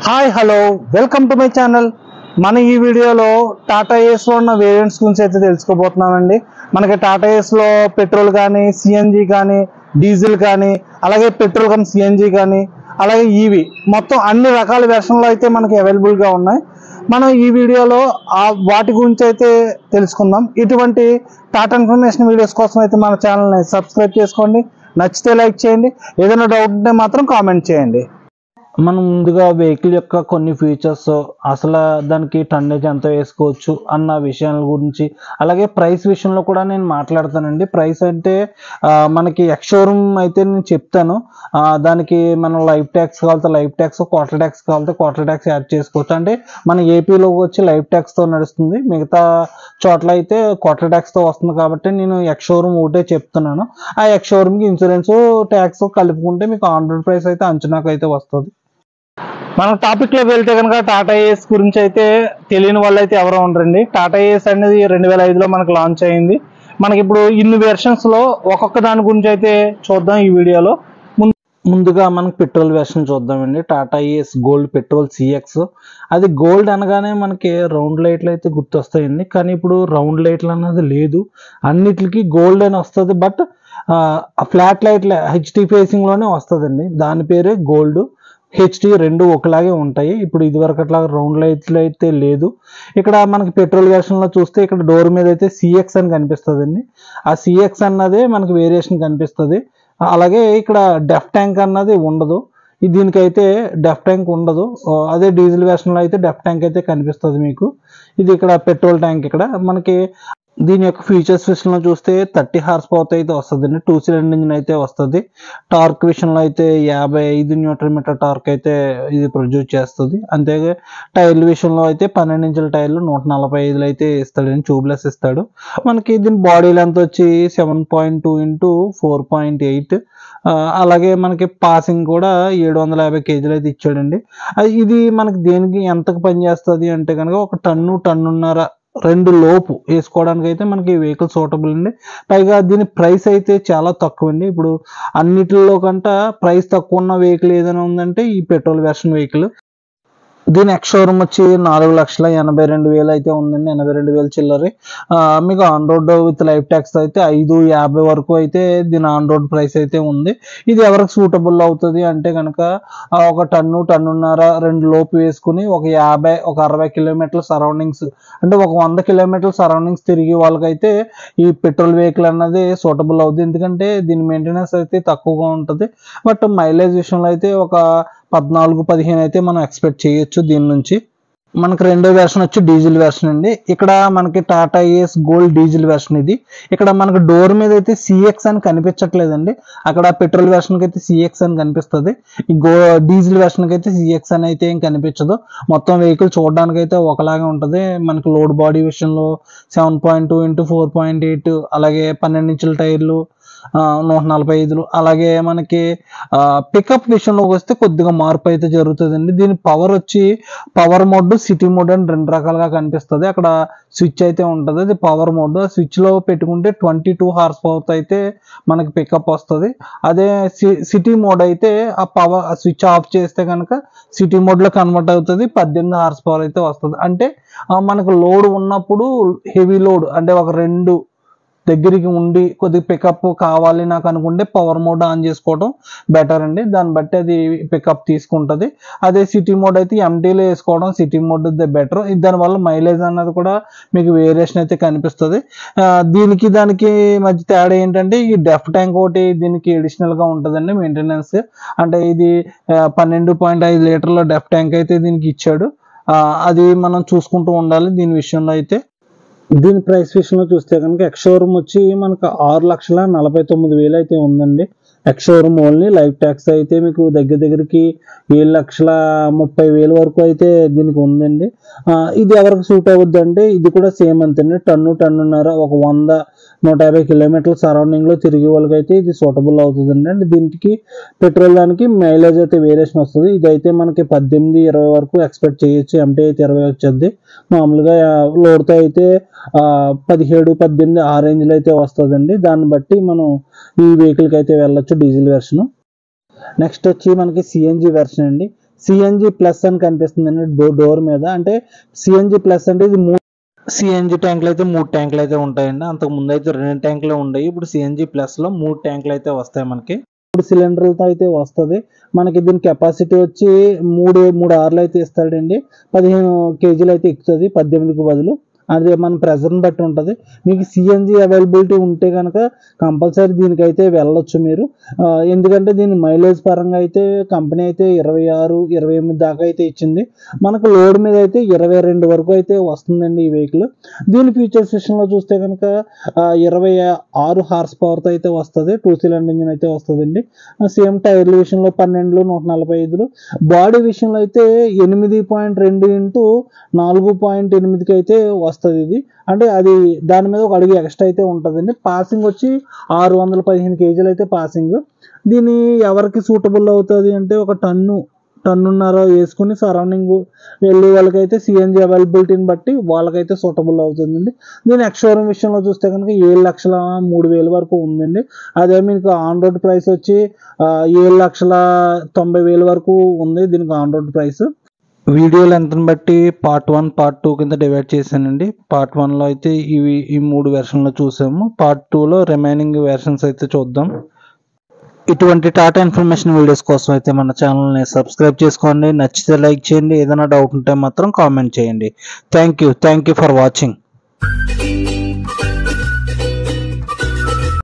hi hello welcome to my channel మన ఈ వీడియోలో టాటా ఏస్లో ఉన్న వేరియంట్స్ గురించి అయితే తెలుసుకోబోతున్నామండి మనకి టాటా ఏస్లో పెట్రోల్ కానీ సిఎన్జి కానీ డీజిల్ కానీ అలాగే పెట్రోల్ కానీ సిఎన్జి కానీ అలాగే ఈవి మొత్తం అన్ని రకాల వెర్షన్లు అయితే మనకి అవైలబుల్గా ఉన్నాయి మనం ఈ వీడియోలో ఆ వాటి గురించి అయితే తెలుసుకుందాం ఇటువంటి టాటా ఇన్ఫర్మేషన్ వీడియోస్ కోసం అయితే మన ఛానల్ని సబ్స్క్రైబ్ చేసుకోండి నచ్చితే లైక్ చేయండి ఏదైనా డౌట్ ఉంటే మాత్రం కామెంట్ చేయండి మనం ముందుగా వెహికల్ యొక్క కొన్ని ఫీచర్స్ అసలు దానికి టన్నేజ్ ఎంత వేసుకోవచ్చు అన్న విషయాల గురించి అలాగే ప్రైస్ విషయంలో కూడా నేను మాట్లాడతానండి ప్రైస్ అంటే ఆ, మనకి ఎక్స్షోరూమ్ అయితే నేను చెప్తాను ఆ, దానికి మనం లైఫ్ ట్యాక్స్ కావాలితే లైఫ్ ట్యాక్స్ క్వార్టర్ ట్యాక్స్ కావాలితే క్వార్టర్ ట్యాక్స్ యాడ్ చేసుకోవచ్చు అంటే మన ఏపీలో వచ్చి లైఫ్ ట్యాక్స్తో నడుస్తుంది మిగతా చోట్ల అయితే క్వార్టర్ ట్యాక్స్తో వస్తుంది కాబట్టి నేను ఎక్స్షోరూమ్ ఒకటే చెప్తున్నాను ఆ ఎక్స్షోరూమ్కి ఇన్సూరెన్స్ ట్యాక్స్ కలుపుకుంటే మీకు ఆన్ రోడ్ ప్రైస్ అయితే అంచనాకు అయితే వస్తుంది మనం టాపిక్ లోకి వెళ్తే కనుక టాటా ఏస్ గురించి అయితే తెలియని వాళ్ళు అయితే ఎవరో ఉండరండి టాటా ఏస్ అనేది రెండు వేల ఐదులో మనకు లాంచ్ అయింది మనకి ఇప్పుడు ఇన్ని వెర్షన్స్ లో ఒక్కొక్క దాని గురించి అయితే చూద్దాం ఈ వీడియోలో ముం- ముందుగా మనకి పెట్రోల్ వెర్షన్ చూద్దామండి Tata Ace gold petrol CX అది గోల్డ్ అనగానే మనకి రౌండ్ లైట్లు అయితే గుర్తొస్తాయండి కానీ ఇప్పుడు రౌండ్ లైట్లు అన్నది లేదు అన్నిటికి గోల్డ్ అని వస్తుంది but flat light HD facing లోనే వస్తుందండి దాని పేరే గోల్డ్ హెచ్డి రెండు ఒకలాగే ఉంటాయి ఇప్పుడు ఇదివరకు అట్లా రౌండ్ లైట్లు అయితే లేదు ఇక్కడ మనకి పెట్రోల్ లో చూస్తే ఇక్కడ డోర్ మీద అయితే సిఎక్స్ అని కనిపిస్తుందండి ఆ సిఎక్స్ అన్నదే మనకి వేరియేషన్ కనిపిస్తుంది అలాగే ఇక్కడ డెఫ్ ట్యాంక్ అన్నది ఉండదు ఈ దీనికైతే డెఫ్ ట్యాంక్ ఉండదు ఆ, అదే డీజిల్ వెర్షన్లో అయితే డెఫ్ ట్యాంక్ అయితే కనిపిస్తుంది మీకు ఇది ఇక్కడ పెట్రోల్ ట్యాంక్ ఇక్కడ మనకి దీని యొక్క ఫీచర్స్ విషయంలో చూస్తే థర్టీ హార్స్ పవర్ అయితే వస్తుంది టూ సిలిండర్ ఇంజిన్ అయితే వస్తుంది టార్క్ విషయంలో అయితే యాభై ఐదు న్యూట్రన్ మీటర్ టార్క్ అయితే ఇది ప్రొడ్యూస్ చేస్తుంది అంతే టైర్ల విషయంలో అయితే పన్నెండు ఇంచుల టైర్లు నూట నలభై ఐదులు అయితే ఇస్తాడని ట్యూబ్లెస్ ఇస్తాడు మనకి దీని బాడీ లెంత్ వచ్చి seven point two into four point eight అలాగే మనకి పాసింగ్ కూడా ఏడు వందల యాభై కేజీలు అయితే ఇచ్చాడండి అది ఇది మనకి దేనికి ఎంతకు పనిచేస్తుంది అంటే కనుక ఒక టన్ను టన్నున్నర రెండు లోపు వేసుకోవడానికి అయితే మనకి వెహికల్ సూటబుల్ అండి పైగా దీని ప్రైస్ అయితే చాలా తక్కువ అండి ఇప్పుడు అన్నిటిలో కంట ప్రైస్ తక్కువ ఉన్న వెహికల్ ఏదైనా ఉందంటే ఈ పెట్రోల్ వెర్షన్ వెహికల్ దీని ఎక్స్ షోరూమ్ వచ్చి నాలుగు లక్షల ఎనభై రెండు వేలు అయితే ఉందండి ఎనభై రెండు వేలు చిల్లరి ఆ, మీకు on road with life tax అయితే ఐదు యాభై వరకు అయితే దీని ఆన్ రోడ్ ప్రైస్ అయితే ఉంది ఇది ఎవరికి సూటబుల్ అవుతుంది అంటే కనుక ఆ, ఒక టన్ను టన్నున్నర రెండు లోపు వేసుకుని ఒక యాభై ఒక అరవై కిలోమీటర్ల సరౌండింగ్స్ అంటే ఒక వంద కిలోమీటర్ల సరౌండింగ్స్ తిరిగి వాళ్ళకైతే ఈ పెట్రోల్ వెహికల్ అన్నది సూటబుల్ అవుతుంది ఎందుకంటే దీని మెయింటెనెన్స్ అయితే తక్కువగా ఉంటుంది బట్ మైలేజ్ విషయంలో అయితే ఒక పద్నాలుగు పదిహేను అయితే మనం ఎక్స్పెక్ట్ చేయొచ్చు దీని నుంచి మనకి రెండో వెర్షన్ వచ్చి డీజిల్ వెర్షన్ అండి ఇక్కడ మనకి Tata Ace gold diesel version ఇది ఇక్కడ మనకి డోర్ మీద అయితే సిఎక్స్ అని కనిపించట్లేదండి అక్కడ పెట్రోల్ వెర్షన్ కి అయితే సిఎక్స్ అని కనిపిస్తుంది ఈ గో డీజిల్ వెర్షన్ కి అయితే సిఎక్స్ అని అయితే ఏం కనిపించదు మొత్తం వెహికల్ చూడడానికి అయితే ఒకలాగే ఉంటుంది మనకి లోడ్ బాడీ విషయంలో seven point two into four point eight అలాగే పన్నెండు ఇంచుల టైర్లు ఆ, నూట నలభై ఐదులు అలాగే మనకి పికప్ విషయంలోకి వస్తే కొద్దిగా మార్పు అయితే జరుగుతుందండి దీని పవర్ వచ్చి పవర్ మోడ్ సిటీ మోడ్ అని రెండు రకాలుగా కనిపిస్తుంది అక్కడ స్విచ్ అయితే ఉంటుంది అది పవర్ మోడ్ ఆ స్విచ్ లో పెట్టుకుంటే ట్వంటీ టూ హార్స్ పవర్ అయితే మనకి పికప్ వస్తుంది అదే సిటీ మోడ్ అయితే ఆ పవర్ స్విచ్ ఆఫ్ చేస్తే కనుక సిటీ మోడ్ లో కన్వర్ట్ అవుతుంది పద్దెనిమిది హార్స్ పవర్ అయితే వస్తుంది అంటే ఆ, మనకు లోడ్ ఉన్నప్పుడు హెవీ లోడ్ అంటే ఒక రెండు దగ్గరికి ఉండి కొద్దిగా పికప్ కావాలి నాకు అనుకుంటే పవర్ మోడ్ ఆన్ చేసుకోవడం బెటర్ అండి దాన్ని బట్టి అది పికప్ తీసుకుంటుంది అదే సిటీ మోడ్ అయితే ఎంటీలో వేసుకోవడం సిటీ మోడ్ బెటర్ దానివల్ల మైలేజ్ అన్నది కూడా మీకు వేరియేషన్ అయితే కనిపిస్తుంది ఆ, దీనికి దానికి మధ్య తేడా ఏంటంటే ఈ డెఫ్ ట్యాంక్ ఒకటి దీనికి అడిషనల్ గా ఉంటుందండి మెయింటెనెన్స్ అంటే ఇది ఆ, పన్నెండు పాయింట్ ఐదు లీటర్ల డెఫ్ ట్యాంక్ అయితే దీనికి ఇచ్చాడు ఆ, అది మనం చూసుకుంటూ ఉండాలి దీని విషయంలో అయితే దీని ప్రైస్ విషయంలో చూస్తే కనుక ఎక్స్ షోరూమ్ వచ్చి మనకు ఆరు లక్షల నలభై తొమ్మిది వేలు అయితే ఉందండి ex showroom only life tax అయితే మీకు దగ్గర దగ్గరికి ఏడు లక్షల ముప్పై వేలు వరకు అయితే దీనికి ఉందండి ఆ, ఇది ఎవరికి సూట్ అవుద్ది అంటే ఇది కూడా సేమ్ అంతేండి టన్ను టన్నున్నర ఒక వంద నూట యాభై కిలోమీటర్ల సరౌండింగ్ లో తిరిగే వాళ్ళకైతే ఇది సూటబుల్ అవుతుందండి అండ్ దీనికి పెట్రోల్ దానికి మైలేజ్ అయితే వేరియేషన్ వస్తుంది ఇదైతే మనకి పద్దెనిమిది ఇరవై వరకు ఎక్స్పెక్ట్ చేయొచ్చు ఎంటీ అయితే ఇరవై వచ్చేది మామూలుగా లోడ్తో అయితే ఆ, పదిహేడు పద్దెనిమిది ఆ రేంజ్లో అయితే వస్తుందండి దాన్ని బట్టి మనం ఈ వెహికల్కి అయితే వెళ్ళొచ్చు డీజిల్ వెర్షన్ నెక్స్ట్ వచ్చి మనకి సిఎన్జి వెర్షన్ అండి సిఎన్జి ప్లస్ అని కనిపిస్తుంది డో డోర్ మీద అంటే సిఎన్జి ప్లస్ అంటే ఇది మూడు సిఎన్జి ట్యాంకులు అయితే మూడు ట్యాంకులు అయితే ఉంటాయండి అంతకు ముందు అయితే రెండు ట్యాంకులు ఉండేవి ఇప్పుడు సిఎన్జి ప్లస్ లో మూడు ట్యాంకులు అయితే వస్తాయి మనకి మూడు సిలిండర్లతో అయితే వస్తుంది మనకి దీని కెపాసిటీ వచ్చి మూడు మూడు ఆర్లు అయితే ఇస్తాడండి పదిహేను కేజీలు అయితే ఎక్కుతుంది పద్దెనిమిదికి బదులు అది మన ప్రెజర్ని బట్టి ఉంటుంది మీకు సిఎన్జి అవైలబిలిటీ ఉంటే కనుక కంపల్సరీ దీనికైతే వెళ్ళొచ్చు మీరు ఆ, ఎందుకంటే దీని మైలేజ్ పరంగా అయితే కంపెనీ అయితే ఇరవై ఆరు ఇరవై ఎనిమిది దాకా అయితే ఇచ్చింది మనకు లోడ్ మీద అయితే ఇరవై రెండు వరకు అయితే వస్తుందండి ఈ వెహికల్ దీని ఫీచర్స్ విషయంలో చూస్తే కనుక ఇరవై ఆరు హార్స్ పవర్తో అయితే వస్తుంది టూ సిలిండర్ ఇంజిన్ అయితే వస్తుందండి సేమ్ టైర్ల విషయంలో పన్నెండులు నూట నలభై ఐదులు బాడీ విషయంలో అయితే ఎనిమిది పాయింట్ రెండు ఇంటూ నాలుగు పాయింట్ ఎనిమిదికి అయితే వస్తుంది ఇది అంటే అది దాని మీద ఒక అడుగు ఎక్స్ట్రా అయితే ఉంటుందండి పాసింగ్ వచ్చి ఆరు వందల పదిహేను కేజీలు అయితే పాసింగ్ దీని ఎవరికి సూటబుల్ అవుతుంది అంటే ఒక టన్ను టన్నున్నర వేసుకుని సరౌండింగ్ వెళ్ళే వాళ్ళకైతే సిఎన్జి అవైలబిలిటీని బట్టి వాళ్ళకైతే సూటబుల్ అవుతుందండి దీని ఎక్స్షోరూమ్ విషయంలో చూస్తే కనుక ఏడు లక్షల మూడు వేల వరకు ఉందండి అదే మీకు ఆన్ రోడ్ ప్రైస్ వచ్చి ఆ, ఏడు లక్షల తొంభై వేల వరకు ఉంది దీనికి ఆన్ రోడ్ ప్రైస్ వీడియో లెంత్ని బట్టి పార్ట్ వన్ పార్ట్ టూ కింద డివైడ్ చేశానండి పార్ట్ వన్లో అయితే ఇవి ఈ మూడు వెర్షన్లు చూసాము పార్ట్ టూలో రిమైనింగ్ వెర్షన్స్ అయితే చూద్దాం ఇటువంటి టాటా ఇన్ఫర్మేషన్ వీడియోస్ కోసం అయితే మన ఛానల్ని సబ్స్క్రైబ్ చేసుకోండి నచ్చితే లైక్ చేయండి ఏదైనా డౌట్ ఉంటే మాత్రం కామెంట్ చేయండి thank you thank you for watching